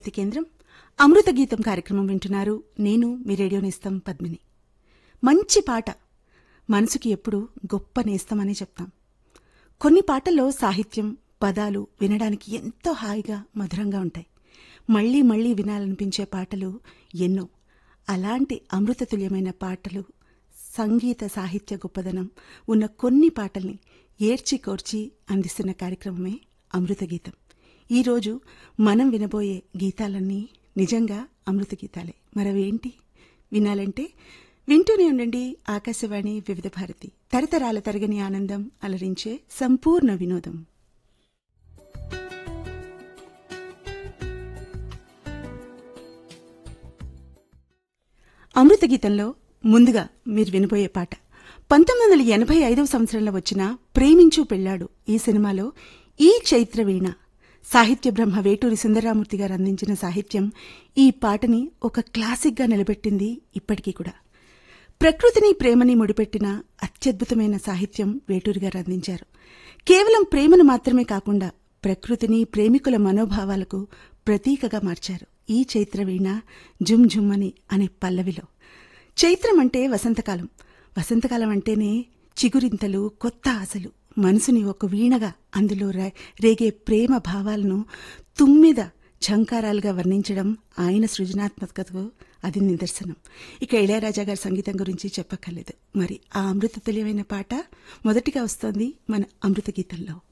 శక్తి కేంద్రం అమృత గీతం కార్యక్రమం వింటున్నారు నేను మీ రేడియో నేస్తం పద్మిని మంచి పాట మనసుకి ఎప్పుడు గొప్ప నేస్తమని చెప్తాం కొన్ని పాటల్లో సాహిత్యం పదాలు వినడానికి ఎంతో హాయిగా మధురంగా ఉంటాయి మళ్ళీ మళ్ళీ వినాలనిపించే పాటలు ఎన్నో అలాంటి అమృతతుల్యమైన పాటలు సంగీత సాహిత్య గొప్పదనం ఉన్న కొన్ని పాటల్ని ఏర్చి కోర్చి అందిస్తున్న కార్యక్రమమే అమృత గీతం ఈరోజు మనం వినబోయే గీతాలన్నీ నిజంగా అమృత గీతాలే మరవేంటి వినాలంటే వింటూనే ఉండండి ఆకాశవాణి వివిధ భారతి తరతరాల తరగని ఆనందం అలరించే సంపూర్ణ వినోదం అమృత గీతంలో ముందుగా మీరు వినబోయే పాట పంతొమ్మిది వందల ఎనభై ఐదవ సంవత్సరంలో వచ్చిన ప్రేమించు పెళ్ళాడు ఈ సినిమాలో ఈ చైత్ర వీణ సాహిత్య బ్రహ్మ వేటూరి సుందరరామూర్తి గారు అందించిన సాహిత్యం ఈ పాటని ఒక క్లాసిక్గా నిలబెట్టింది ఇప్పటికీ కూడా ప్రకృతిని ప్రేమని ముడిపెట్టిన అత్యద్భుతమైన సాహిత్యం వేటూరి గారు అందించారు కేవలం ప్రేమను మాత్రమే కాకుండా ప్రకృతిని ప్రేమికుల మనోభావాలకు ప్రతీకగా మార్చారు ఈ చైత్రవీణ జుమ్ జుమ్మని అనే పల్లవిలో చైత్రం అంటే వసంతకాలం వసంతకాలం అంటేనే చిగురింతలు కొత్త ఆశలు మనసుని ఒక వీణగా అందులో రే- రేగే ప్రేమ భావాలను తుమ్మిద ఝంకారాలుగా వర్ణించడం ఆయన సృజనాత్మకతకు అది నిదర్శనం ఇక ఇళయరాజా గారి సంగీతం గురించి చెప్పక్కర్లేదు మరి ఆ అమృత తెలియమైన పాట మొదటిగా వస్తోంది మన అమృత గీతంలో